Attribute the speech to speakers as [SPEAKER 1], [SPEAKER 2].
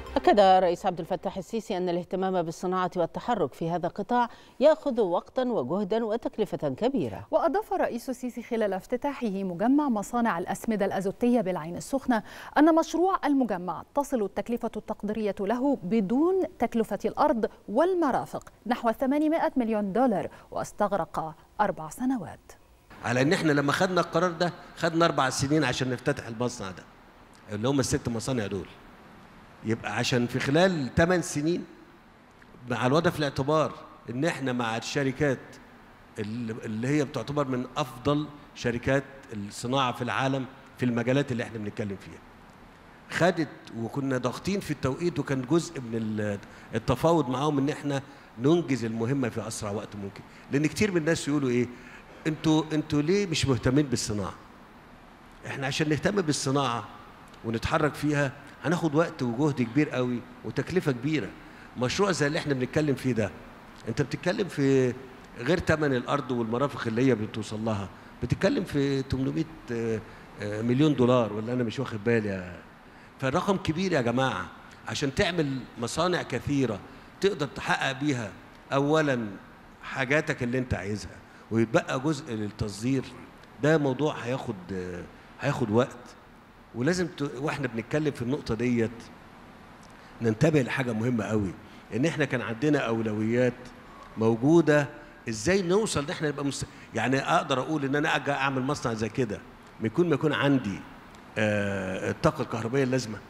[SPEAKER 1] أكد الرئيس عبد الفتاح السيسي أن الاهتمام بالصناعة والتحرك في هذا القطاع يأخذ وقتا وجهدا وتكلفة كبيرة
[SPEAKER 2] وأضاف الرئيس السيسي خلال افتتاحه مجمع مصانع الأسمدة الأزوتية بالعين السخنة أن مشروع المجمع تصل التكلفة التقديرية له بدون تكلفة الأرض والمرافق نحو 800 مليون دولار واستغرق أربع سنوات
[SPEAKER 3] على ان احنا لما خدنا القرار ده خدنا اربع سنين عشان نفتتح المصنع ده اللي هم الست مصانع دول يبقى عشان في خلال 8 سنين مع الوضع في الاعتبار ان احنا مع الشركات اللي اللي هي بتعتبر من افضل شركات الصناعه في العالم في المجالات اللي احنا بنتكلم فيها خدت وكنا ضاغطين في التوقيت وكان جزء من ال- التفاوض معاهم ان احنا ننجز المهمه في اسرع وقت ممكن لان كتير من الناس يقولوا ايه انتوا انتوا ليه مش مهتمين بالصناعه احنا عشان نهتم بالصناعه ونتحرك فيها هناخد وقت وجهد كبير قوي وتكلفه كبيره مشروع زي اللي احنا بنتكلم فيه ده انت بتتكلم في غير ثمن الارض والمرافق اللي هي بتوصل لها بتتكلم في 800 آه، آه، مليون دولار ولا انا مش واخد بالي فالرقم كبير يا جماعه عشان تعمل مصانع كثيره تقدر تحقق بيها اولا حاجاتك اللي انت عايزها ويتبقى جزء للتصدير ده موضوع هياخد آه، هياخد وقت ولازم ت... واحنا بنتكلم في النقطه ديت ننتبه لحاجه مهمه قوي ان احنا كان عندنا اولويات موجوده ازاي نوصل ان احنا نبقى مست... يعني اقدر اقول ان انا اجي اعمل مصنع زي كده من يكون ما يكون عندي آه الطاقه الكهربائيه اللازمه